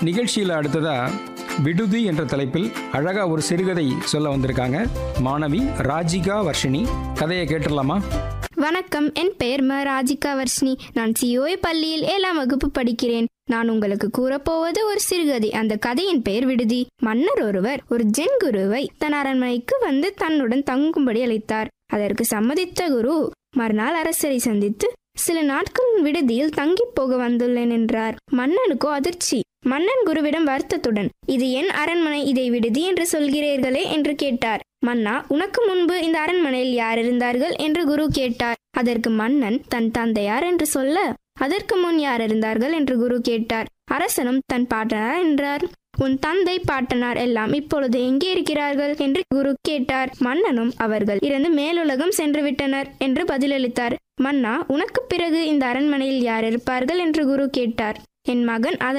நிகழ்ச்சியில் அடுத்ததா விடுதி என்ற தலைப்பில் அழகா ஒரு சிறுகதை சொல்ல வந்திருக்காங்க மாணவி ராஜிகா வர்ஷினி கதையை கேட்டுடலாமா வணக்கம் என் பெயர் ம ராஜிகா வர்ஷினி நான் சிஓஏ பள்ளியில் ஏழாம் வகுப்பு படிக்கிறேன் நான் உங்களுக்கு கூறப்போவது ஒரு சிறுகதை அந்த கதையின் பெயர் விடுதி மன்னர் ஒருவர் ஒரு ஜென் குருவை தன் அரண்மனைக்கு வந்து தன்னுடன் தங்கும்படி அழைத்தார் அதற்கு சம்மதித்த குரு மறுநாள் அரசரை சந்தித்து சில நாட்கள் விடுதியில் தங்கி போக வந்துள்ளேன் என்றார் மன்னனுக்கோ அதிர்ச்சி மன்னன் குருவிடம் வருத்தத்துடன் இது என் அரண்மனை இதை விடுதி என்று சொல்கிறீர்களே என்று கேட்டார் மன்னா உனக்கு முன்பு இந்த அரண்மனையில் யார் இருந்தார்கள் என்று குரு கேட்டார் அதற்கு மன்னன் தன் தந்தையார் என்று சொல்ல அதற்கு முன் யார் இருந்தார்கள் என்று குரு கேட்டார் அரசனும் தன் பாட்டனார் என்றார் உன் தந்தை பாட்டனார் எல்லாம் இப்பொழுது எங்கே இருக்கிறார்கள் என்று குரு கேட்டார் மன்னனும் அவர்கள் இறந்து மேலுலகம் சென்று விட்டனர் என்று பதிலளித்தார் மன்னா உனக்கு பிறகு இந்த அரண்மனையில் யார் இருப்பார்கள் என்று குரு கேட்டார் என் மகன்